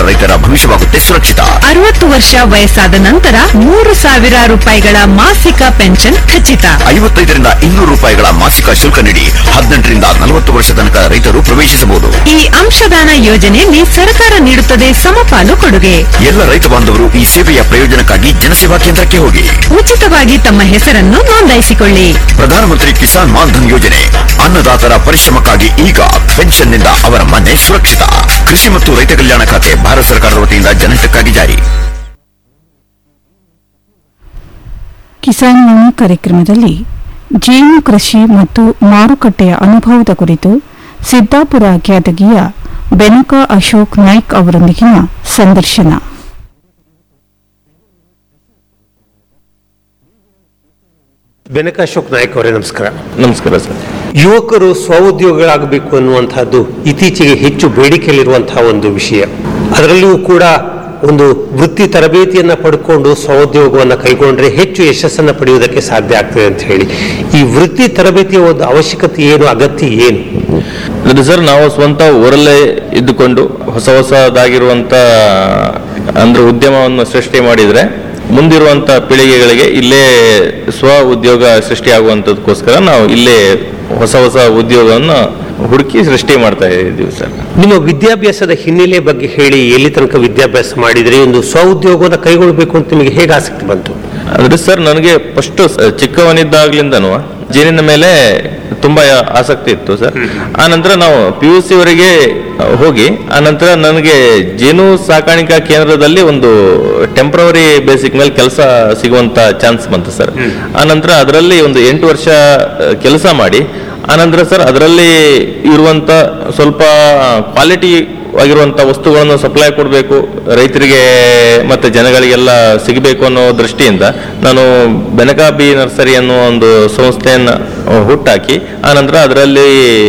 ರೈತರ ಭವಿಷ್ಯವಾಗುತ್ತೆ ಸುರಕ್ಷಿತ ಅರವತ್ತು ವರ್ಷ ವಯಸ್ಸಾದ ನಂತರ ಮೂರು ಸಾವಿರ ರೂಪಾಯಿಗಳ ಮಾಸಿಕ ಪೆನ್ಷನ್ ಖಚಿತ ಐವತ್ತೈದರಿಂದ ಇನ್ನೂರು ರೂಪಾಯಿಗಳ ಮಾಸಿಕ ಶುಲ್ಕ ನೀಡಿ ಹದಿನೆಂಟರಿಂದ ನಲವತ್ತು ವರ್ಷ ತನಕ ರೈತರು ಪ್ರವೇಶಿಸಬಹುದು ಈ ಅಂಶದಾನ ಯೋಜನೆಯಲ್ಲಿ ಸರ್ಕಾರ ನೀಡುತ್ತದೆ ಸಮಪಾಲು ಕೊಡುಗೆ ಎಲ್ಲ ರೈತ ಬಾಂಧವರು ಈ ಸೇವೆಯ ಪ್ರಯೋಜನಕ್ಕಾಗಿ ಜನಸೇವಾ ಕೇಂದ್ರಕ್ಕೆ ಹೋಗಿ ಉಚಿತವಾಗಿ ತಮ್ಮ ಹೆಸರನ್ನು ನೋಂದಾಯಿಸಿಕೊಳ್ಳಿ ಪ್ರಧಾನಮಂತ್ರಿ ಕಿಸಾನ್ ಮಾನ್ಧನ್ ಯೋಜನೆ ಅನ್ನದಾತರ ಪರಿಶ್ರಮಕ್ಕಾಗಿ ಈಗ ಪೆನ್ಷನ್ನಿಂದ ಅವರ ಮನೆ ಸುರಕ್ಷಿತ ಕೃಷಿ ಮತ್ತು ರೈತ ಕಲ್ಯಾಣ ಖಾತೆ ಭಾರತ ಸರ್ಕಾರದ ವತಿಯಿಂದ ಜನಹಿತಕ್ಕಾಗಿ ಜಾರಿ ಕಿಸಾನ್ ವಾಣಿ ಕಾರ್ಯಕ್ರಮದಲ್ಲಿ ಜೇನು ಕೃಷಿ ಮತ್ತು ಮಾರುಕಟ್ಟೆಯ ಅನುಭವದ ಕುರಿತು ಸಿದ್ದಾಪುರ ಖ್ಯಾತಗಿಯ ಬೆನಕ ಅಶೋಕ್ ನಾಯ್ಕ್ ಅವರೊಂದಿಗಿನ ಸಂದರ್ಶನ ಬೆನಕ ಅಶೋಕ್ ನಾಯಕ್ ಅವರೇ ನಮಸ್ಕಾರ ನಮಸ್ಕಾರ ಸರ್ ಯುವಕರು ಸ್ವಉದ್ಯೋಗಿಗಳಾಗಬೇಕು ಅನ್ನುವಂತಹದ್ದು ಇತ್ತೀಚೆಗೆ ಹೆಚ್ಚು ಬೇಡಿಕೆಯಲ್ಲಿರುವಂತಹ ಒಂದು ವಿಷಯ ಅದರಲ್ಲಿಯೂ ಕೂಡ ಒಂದು ವೃತ್ತಿ ತರಬೇತಿಯನ್ನ ಪಡ್ಕೊಂಡು ಸ್ವಉದ್ಯೋಗವನ್ನು ಕೈಗೊಂಡ್ರೆ ಹೆಚ್ಚು ಯಶಸ್ಸನ್ನು ಪಡೆಯುವುದಕ್ಕೆ ಸಾಧ್ಯ ಆಗ್ತದೆ ಅಂತ ಹೇಳಿ ಈ ವೃತ್ತಿ ತರಬೇತಿಯ ಒಂದು ಅವಶ್ಯಕತೆ ಏನು ಅಗತ್ಯ ಏನು ಅಂದ್ರೆ ಸರ್ ನಾವು ಸ್ವಂತ ಊರಲ್ಲೇ ಇದ್ದುಕೊಂಡು ಹೊಸ ಹೊಸದಾಗಿರುವಂತ ಅಂದ್ರೆ ಉದ್ಯಮವನ್ನು ಸೃಷ್ಟಿ ಮಾಡಿದ್ರೆ ಮುಂದಿರುವಂತ ಪೀಳಿಗೆಗಳಿಗೆ ಇಲ್ಲೇ ಸ್ವ ಉದ್ಯೋಗ ಸೃಷ್ಟಿಯಾಗುವಂಥದಕ್ಕೋಸ್ಕರ ನಾವು ಇಲ್ಲೇ ಹೊಸ ಹೊಸ ಉದ್ಯೋಗವನ್ನು ಹುಡುಕಿ ಸೃಷ್ಟಿ ಮಾಡ್ತಾ ಇದ್ದೀವಿ ಸರ್ ನಿಮ್ಮ ವಿದ್ಯಾಭ್ಯಾಸದ ಹಿನ್ನೆಲೆ ಬಗ್ಗೆ ಹೇಳಿ ಎಲ್ಲಿ ತನಕ ವಿದ್ಯಾಭ್ಯಾಸ ಮಾಡಿದ್ರೆ ಒಂದು ಸ್ವಉದ್ಯೋಗವನ್ನು ಕೈಗೊಳ್ಳಬೇಕು ಅಂತ ನಿಮಗೆ ಹೇಗೆ ಆಸಕ್ತಿ ಬಂತು ಅಂದ್ರೆ ಸರ್ ನನಗೆ ಫಸ್ಟ್ ಚಿಕ್ಕವನಿದ್ದಾಗ್ಲಿಂದನೂ ಜೇನಿನ ಮೇಲೆ ತುಂಬಾ ಆಸಕ್ತಿ ಇತ್ತು ಸರ್ ಆ ನಂತರ ನಾವು ಪಿ ಯು ಸಿ ವರೆಗೆ ಹೋಗಿ ಆ ನಂತರ ನನಗೆ ಜೇನು ಸಾಕಾಣಿಕಾ ಕೇಂದ್ರದಲ್ಲಿ ಒಂದು ಟೆಂಪ್ರವರಿ ಬೇಸಿಕ್ ಮೇಲೆ ಕೆಲಸ ಸಿಗುವಂತ ಚಾನ್ಸ್ ಬಂತು ಸರ್ ಆ ನಂತರ ಅದರಲ್ಲಿ ಒಂದು ಎಂಟು ವರ್ಷ ಕೆಲಸ ಮಾಡಿ ಆನಂತರ ಸರ್ ಅದರಲ್ಲಿ ಇರುವಂತ ಸ್ವಲ್ಪ ಕ್ವಾಲಿಟಿ ಆಗಿರುವಂತ ವಸ್ತುಗಳನ್ನು ಸಪ್ಲೈ ಕೊಡಬೇಕು ರೈತರಿಗೆ ಮತ್ತೆ ಜನಗಳಿಗೆಲ್ಲ ಸಿಗಬೇಕು ಅನ್ನೋ ದೃಷ್ಟಿಯಿಂದ ನಾನು ಬೆನಕಾ ಬಿ ನರ್ಸರಿ ಅನ್ನೋ ಒಂದು ಸಂಸ್ಥೆಯನ್ನು ಹುಟ್ಟಾಕಿ ಆನಂತರ ಅದರಲ್ಲಿ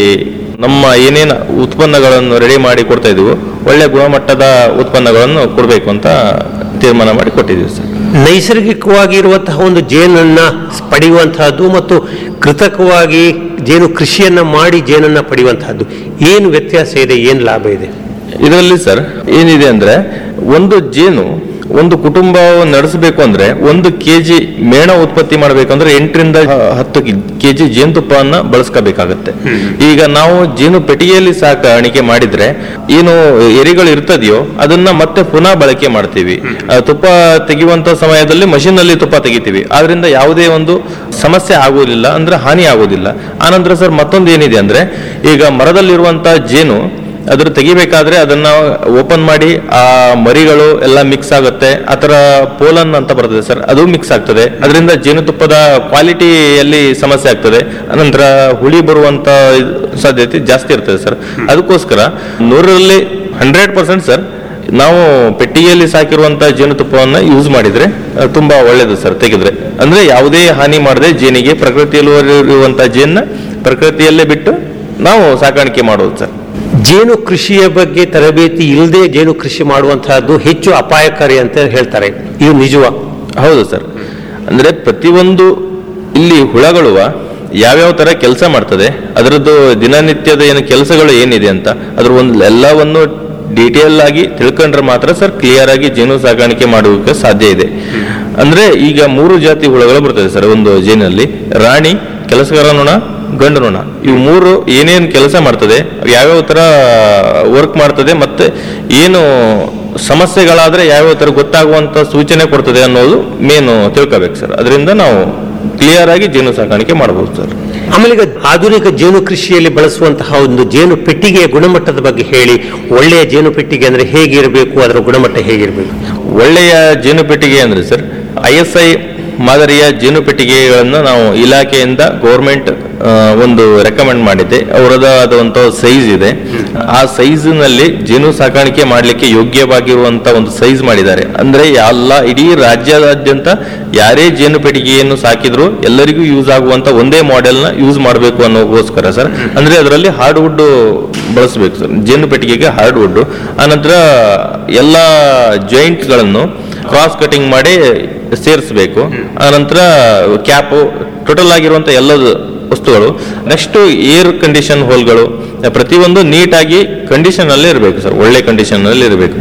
ನಮ್ಮ ಏನೇನು ಉತ್ಪನ್ನಗಳನ್ನು ರೆಡಿ ಮಾಡಿ ಕೊಡ್ತಾ ಇದ್ವು ಒಳ್ಳೆ ಗುಣಮಟ್ಟದ ಉತ್ಪನ್ನಗಳನ್ನು ಕೊಡಬೇಕು ಅಂತ ತೀರ್ಮಾನ ಮಾಡಿ ಕೊಟ್ಟಿದ್ದೀವಿ ಸರ್ ನೈಸರ್ಗಿಕವಾಗಿ ಇರುವಂತಹ ಒಂದು ಜೇನನ್ನ ಪಡೆಯುವಂತಹದ್ದು ಮತ್ತು ಕೃತಕವಾಗಿ ಜೇನು ಕೃಷಿಯನ್ನ ಮಾಡಿ ಜೇನನ್ನ ಪಡೆಯುವಂತಹದ್ದು ಏನು ವ್ಯತ್ಯಾಸ ಇದೆ ಏನು ಲಾಭ ಇದೆ ಇದರಲ್ಲಿ ಸರ್ ಏನಿದೆ ಅಂದ್ರೆ ಒಂದು ಜೇನು ಒಂದು ಕುಟುಂಬ ನಡೆಸಬೇಕು ಅಂದ್ರೆ ಒಂದು ಕೆಜಿ ಮೇಣ ಉತ್ಪತ್ತಿ ಮಾಡಬೇಕಂದ್ರೆ ಎಂಟರಿಂದ ಹತ್ತು ಕೆಜಿ ಜೇನುತುಪ್ಪವನ್ನ ಬಳಸ್ಕೋಬೇಕಾಗತ್ತೆ ಈಗ ನಾವು ಜೇನು ಪೆಟ್ಟಿಗೆಯಲ್ಲಿ ಸಾಕಾಣಿಕೆ ಮಾಡಿದ್ರೆ ಏನು ಎರಿಗಳು ಇರ್ತದೆಯೋ ಅದನ್ನ ಮತ್ತೆ ಪುನಃ ಬಳಕೆ ಮಾಡ್ತೀವಿ ಆ, ತುಪ್ಪ ತೆಗೆಯುವಂತ ಸಮಯದಲ್ಲಿ machine ನಲ್ಲಿ ತುಪ್ಪ ತೆಗಿತೀವಿ ಆದ್ರಿಂದ ಯಾವುದೇ ಒಂದು ಸಮಸ್ಯೆ ಆಗುವುದಿಲ್ಲ ಅಂದ್ರೆ ಹಾನಿ ಆಗುವುದಿಲ್ಲ ಆನಂತರ ಸರ್ ಮತ್ತೊಂದು ಏನಿದೆ ಅಂದ್ರೆ ಈಗ ಮರದಲ್ಲಿರುವಂತ ಜೇನು ಅದ್ರ ತೆಗಿಬೇಕಾದ್ರೆ ಅದನ್ನ ಓಪನ್ ಮಾಡಿ ಆ ಮರಿಗಳು ಎಲ್ಲ ಮಿಕ್ಸ್ ಆಗುತ್ತೆ ಆ ಥರ ಪೋಲನ್ ಅಂತ ಬರ್ತದೆ ಸರ್ ಅದು ಮಿಕ್ಸ್ ಆಗ್ತದೆ ಅದರಿಂದ ಜೇನುತುಪ್ಪದ ಕ್ವಾಲಿಟಿಯಲ್ಲಿ ಸಮಸ್ಯೆ ಆಗ್ತದೆ ಅನಂತರ ಹುಳಿ ಬರುವಂತ ಇದ್- ಸಾಧ್ಯತೆ ಜಾಸ್ತಿ ಇರ್ತದೆ ಸರ್ ಅದಕ್ಕೋಸ್ಕರ ನೂರರಲ್ಲಿ ಹಂಡ್ರೆಡ್ ಪರ್ಸೆಂಟ್ ಸರ್ ನಾವು ಪೆಟ್ಟಿಗೆಯಲ್ಲಿ ಸಾಕಿರುವಂತ ಜೇನುತುಪ್ಪವನ್ನ ಯೂಸ್ ಮಾಡಿದ್ರೆ ಅಹ್, ತುಂಬಾ ಒಳ್ಳೇದು ಸರ್ ತೆಗೆದ್ರೆ ಅಂದ್ರೆ ಯಾವುದೇ ಹಾನಿ ಮಾಡದೆ ಜೇನಿಗೆ ಪ್ರಕೃತಿಯಲ್ಲಿ ಇರುವಂತ ಜೇನ್ನ ಪ್ರಕೃತಿಯಲ್ಲೇ ಬಿಟ್ಟು ನಾವು ಸಾಕಾಣಿಕೆ ಮಾಡೋದು ಸರ್ ಜೇನು ಕೃಷಿಯ ಬಗ್ಗೆ ತರಬೇತಿ ಇಲ್ಲದೆ ಜೇನು ಕೃಷಿ ಮಾಡುವಂತಹದ್ದು ಹೆಚ್ಚು ಅಪಾಯಕಾರಿ ಅಂತ ಹೇಳ್ತಾರೆ ಇದು ನಿಜವ ಹೌದು ಸರ್ ಅಂದ್ರೆ ಪ್ರತಿಯೊಂದು ಇಲ್ಲಿ ಹುಳಗಳುವ ಯಾವ್ಯಾವ ತರ ಕೆಲಸ ಮಾಡ್ತದೆ ಅದರದ್ದು ದಿನನಿತ್ಯದ ಏನು ಕೆಲಸಗಳು ಏನಿದೆ ಅಂತ ಅದ್ರ ಒಂದು ಎಲ್ಲವನ್ನು ಡೀಟೇಲ್ ಆಗಿ ತಿಳ್ಕೊಂಡ್ರೆ ಮಾತ್ರ ಸರ್ ಕ್ಲಿಯರ್ ಆಗಿ ಜೇನು ಸಾಕಾಣಿಕೆ ಮಾಡುವುದಕ್ಕೆ ಸಾಧ್ಯ ಇದೆ ಅಂದ್ರೆ ಈಗ ಮೂರು ಜಾತಿ ಹುಳಗಳು ಬರ್ತದೆ ಸರ್ ಒಂದು ಜೇನಲ್ಲಿ ರಾಣಿ ಕೆಲಸಗಾರ ನೊಣ ಗಂಡು ನೊಣ ಇವು ಮೂರು ಏನೇನು ಕೆಲಸ ಮಾಡ್ತದೆ ಯಾವ್ಯಾವ ತರ ವರ್ಕ್ ಮಾಡ್ತದೆ ಮತ್ತೆ ಏನು ಸಮಸ್ಯೆಗಳಾದ್ರೆ ಯಾವ್ಯಾವ ತರ ಗೊತ್ತಾಗುವಂತ ಸೂಚನೆ ಕೊಡ್ತದೆ ಅನ್ನೋದು ಮೇನು ತಿಳ್ಕೋಬೇಕು ಸರ್ ಅದರಿಂದ ನಾವು ಕ್ಲಿಯರ್ ಆಗಿ ಜೇನು ಸಾಕಾಣಿಕೆ ಮಾಡಬಹುದು ಸರ್ ಆಮೇಲೆ ಈಗ ಆಧುನಿಕ ಜೇನು ಕೃಷಿಯಲ್ಲಿ ಬಳಸುವಂತಹ ಒಂದು ಜೇನು ಪೆಟ್ಟಿಗೆಯ ಗುಣಮಟ್ಟದ ಬಗ್ಗೆ ಹೇಳಿ ಒಳ್ಳೆಯ ಜೇನು ಪೆಟ್ಟಿಗೆ ಅಂದ್ರೆ ಹೇಗಿರಬೇಕು ಅದರ ಗುಣಮಟ್ಟ ಹೇಗಿರಬೇಕು ಒಳ್ಳೆಯ ಜೇನು ಪೆಟ್ಟಿಗೆ ಅಂದ್ರೆ ಸರ್ ಐ ಎಸ್ ಐ ಮಾದರಿಯ ಜೇನು ಪೆಟ್ಟಿಗೆಗಳನ್ನು ನಾವು ಇಲಾಖೆಯಿಂದ ಗೌರ್ಮೆಂಟ್ ಒಂದು ರೆಕಮೆಂಡ್ ಮಾಡಿದೆ ಅವರದಾದಂಥ ಸೈಜ್ ಇದೆ ಆ ಸೈಜ್ನಲ್ಲಿ ಜೇನು ಸಾಕಾಣಿಕೆ ಮಾಡಲಿಕ್ಕೆ ಯೋಗ್ಯವಾಗಿರುವಂತ ಒಂದು ಸೈಜ್ ಮಾಡಿದ್ದಾರೆ ಅಂದ್ರೆ ಎಲ್ಲ ಇಡೀ ರಾಜ್ಯದಾದ್ಯಂತ ಯಾರೇ ಜೇನು ಪೆಟ್ಟಿಗೆಯನ್ನು ಸಾಕಿದ್ರು ಎಲ್ಲರಿಗೂ ಯೂಸ್ ಆಗುವಂತ ಒಂದೇ ಮಾಡೆಲ್ನ ಯೂಸ್ ಮಾಡಬೇಕು ಅನ್ನೋಗೋಸ್ಕರ ಸರ್ ಅಂದ್ರೆ ಅದರಲ್ಲಿ ಹಾರ್ಡ್ ವುಡ್ ಬಳಸಬೇಕು ಸರ್ ಜೇನು ಪೆಟ್ಟಿಗೆಗೆ ಹಾರ್ಡ್ ವುಡ್ ಆನಂತರ ಎಲ್ಲ ಜಾಯಿಂಟ್ಗಳನ್ನು ಕ್ರಾಸ್ ಕಟಿಂಗ್ ಮಾಡಿ ಸೇರಿಸಬೇಕು ಆನಂತರ ಕ್ಯಾಪು ಟೋಟಲ್ ಆಗಿರುವಂತ ಎಲ್ಲದು ವಸ್ತುಗಳು ನೆಕ್ಸ್ಟ್ ಏರ್ ಕಂಡೀಷನ್ ಹೋಲ್ಗಳು ಪ್ರತಿಯೊಂದು ನೀಟಾಗಿ ಕಂಡೀಷನ್ ಅಲ್ಲೇ ಇರಬೇಕು ಸರ್ ಒಳ್ಳೆ ಕಂಡೀಷನ್ ಅಲ್ಲಿ ಇರಬೇಕು